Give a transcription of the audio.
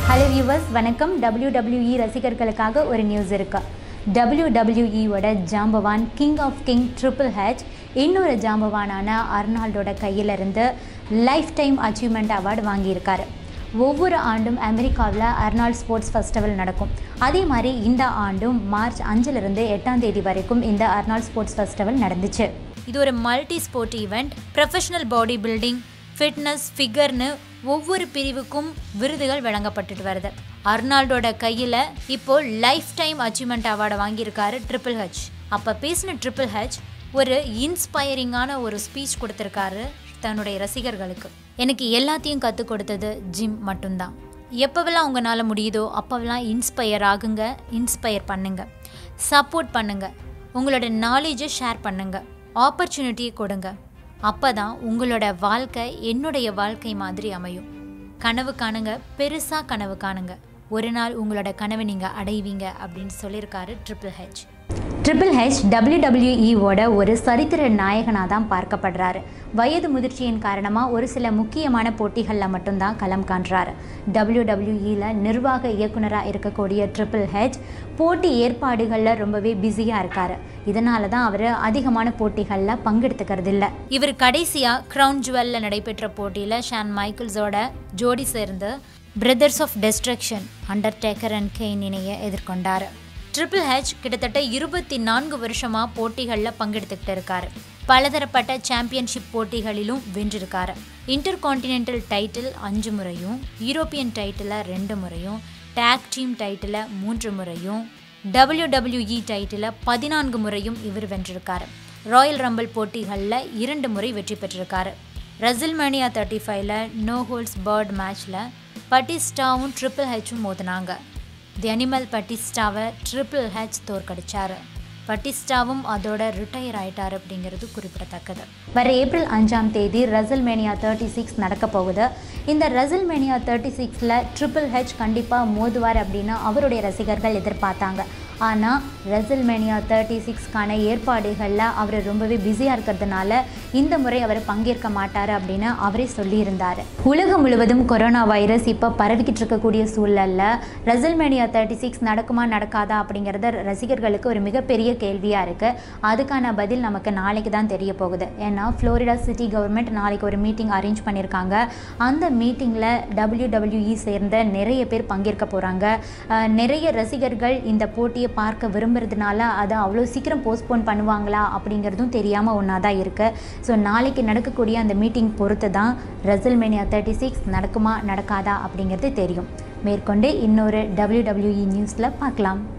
hello viewers வணக்கம் WWE ரசிகர்களுக்காக ஒரு நியூஸ் இருக்கு டபிள்யூடபிள்யூஇயோட ஜாம்பவான் king of king triple H இன்னொரு ஜாம்பவானான அர்னால்டோட கையிலிருந்து லைஃப் டைம் அச்சீவ்மெண்ட் அவார்டு வாங்கியிருக்காரு ஒவ்வொரு ஆண்டும் அமெரிக்காவில் அர்னால்ட் ஸ்போர்ட்ஸ் ஃபெஸ்டிவல் நடக்கும் அதே மாதிரி இந்த ஆண்டும் மார்ச் அஞ்சிலிருந்து எட்டாம் தேதி வரைக்கும் இந்த அர்னால்ட் ஸ்போர்ட்ஸ் ஃபெஸ்டிவல் நடந்துச்சு இது ஒரு multi sport event professional body building fitness ஃபிகர்னு ஒவ்வொரு பிரிவுக்கும் விருதுகள் வழங்கப்பட்டுட்டு வருது அர்னால்டோட கையில் இப்போ லைஃப் டைம் அச்சீவ்மெண்ட் அவார்டை வாங்கியிருக்காரு ட்ரிபிள் ஹெச் அப்போ பேசின ட்ரிபிள் ஹெச் ஒரு இன்ஸ்பைரிங்கான ஒரு ஸ்பீச் கொடுத்துருக்காரு தன்னுடைய ரசிகர்களுக்கு எனக்கு எல்லாத்தையும் கற்றுக் கொடுத்தது ஜிம் மட்டும்தான் எப்போவெல்லாம் உங்களால் முடியுதோ அப்போவெல்லாம் இன்ஸ்பயர் ஆகுங்க இன்ஸ்பயர் பண்ணுங்க சப்போர்ட் பண்ணுங்க உங்களோட நாலேஜை ஷேர் பண்ணுங்க ஆப்பர்ச்சுனிட்டியை கொடுங்க அப்போ தான் உங்களோட வாழ்க்கை என்னுடைய வாழ்க்கை மாதிரி அமையும் கனவு காணுங்க பெருசாக கனவு காணுங்க ஒரு நாள் உங்களோட கனவை நீங்கள் அடைவீங்க அப்படின்னு சொல்லியிருக்காரு ட்ரிபிள் ஹெச் ட்ரிபிள் ஹெச் டபிள்யூடபிள்யூஇவோட ஒரு சரித்திர நாயகனாக தான் பார்க்கப்படுறாரு வயது முதிர்ச்சியின் காரணமாக ஒரு சில முக்கியமான போட்டிகளில் மட்டும்தான் களம் காண்றாரு டபிள்யூடபிள்யூஇயில் நிர்வாக இயக்குனராக இருக்கக்கூடிய ட்ரிபிள் ஹெச் போட்டி ஏற்பாடுகளில் ரொம்பவே பிஸியாக இருக்காரு இதனால தான் அவர் அதிகமான போட்டிகளில் பங்கெடுத்துக்கிறது இல்லை இவர் கடைசியாக க்ரௌன் ஜுவலில் நடைபெற்ற போட்டியில் ஷான் மைக்கிள்ஸோட ஜோடி சேர்ந்து brothers of destruction Undertaker and Kane இணைய எதிர்கொண்டார் ட்ரிபிள் ஹெச் கிட்டத்தட்ட இருபத்தி நான்கு வருஷமாக போட்டிகளில் பங்கெடுத்துக்கிட்டு இருக்காரு பலதரப்பட்ட சாம்பியன்ஷிப் போட்டிகளிலும் வென்றிருக்காரு இன்டர் கான்டினென்டல் டைட்டில் அஞ்சு முறையும் யூரோப்பியன் டைட்டிலை ரெண்டு முறையும் டேக் டீம் டைட்டிலை மூன்று முறையும் டபிள்யூடபிள்யூஇ டைட்டிலை பதினான்கு முறையும் இவர் வென்றிருக்காரு ராயல் ரம்பிள் போட்டிகளில் இரண்டு முறை வெற்றி பெற்றிருக்காரு ரசில்மேனியா தேர்ட்டி ஃபைவ்ல நோ ஹோல்ஸ் பேர்ட் மேட்ச்சில் பட்டிஸ்டாவும் ட்ரிபிள் ஹெச்சும் மோதினாங்க தி அனிமல் பட்டிஸ்டாவை ட்ரிபிள் ஹெச் தோற்கடிச்சார் பட்டிஸ்டாவும் அதோட ரிட்டையர் ஆயிட்டார் அப்படிங்கிறது குறிப்பிடத்தக்கது வர ஏப்ரல் அஞ்சாம் தேதி ரசல்மேனியா தேர்ட்டி சிக்ஸ் நடக்க போகுது இந்த ரசல்மேனியா தேர்ட்டி சிக்ஸில் ட்ரிபிள் ஹெச் கண்டிப்பாக மோதுவார் அப்படின்னு அவருடைய ரசிகர்கள் எதிர்பார்த்தாங்க ஆனால் ரெசல்மேனியா தேர்ட்டி சிக்ஸ்க்கான ஏற்பாடுகளில் அவர் ரொம்பவே பிஸியாக இருக்கிறதுனால இந்த முறை அவர் பங்கேற்க மாட்டார் அப்படின்னு அவரே சொல்லியிருந்தார் உலகம் முழுவதும் கொரோனா வைரஸ் இப்போ பரவிக்கிட்டு இருக்கக்கூடிய சூழலில் ரெசல்மேனியா தேர்ட்டி சிக்ஸ் நடக்குமா நடக்காதா அப்படிங்கிறத ரசிகர்களுக்கு ஒரு மிகப்பெரிய கேள்வியாக இருக்குது அதுக்கான பதில் நமக்கு நாளைக்கு தான் தெரிய போகுது ஏன்னா ஃப்ளோரிடா சிட்டி கவர்மெண்ட் நாளைக்கு ஒரு மீட்டிங் அரேஞ்ச் பண்ணியிருக்காங்க அந்த மீட்டிங்கில் டபிள்யூடபிள்யூஇ சேர்ந்த நிறைய பேர் பங்கேற்க போகிறாங்க நிறைய ரசிகர்கள் இந்த போட்டியை பார்க்க விரும்புறதுனால அதை அவ்வளோ சீக்கிரம் போஸ்ட்போன் பண்ணுவாங்களா அப்படிங்கிறதும் தெரியாமல் ஒன்றா தான் இருக்குது ஸோ நாளைக்கு நடக்கக்கூடிய அந்த மீட்டிங் பொறுத்து தான் ரெசல்மேனியா தேர்ட்டி சிக்ஸ் நடக்குமா நடக்காதா அப்படிங்கிறது தெரியும் மேற்கொண்டு இன்னொரு டபிள்யூடபிள்யூஇ நியூஸில் பார்க்கலாம்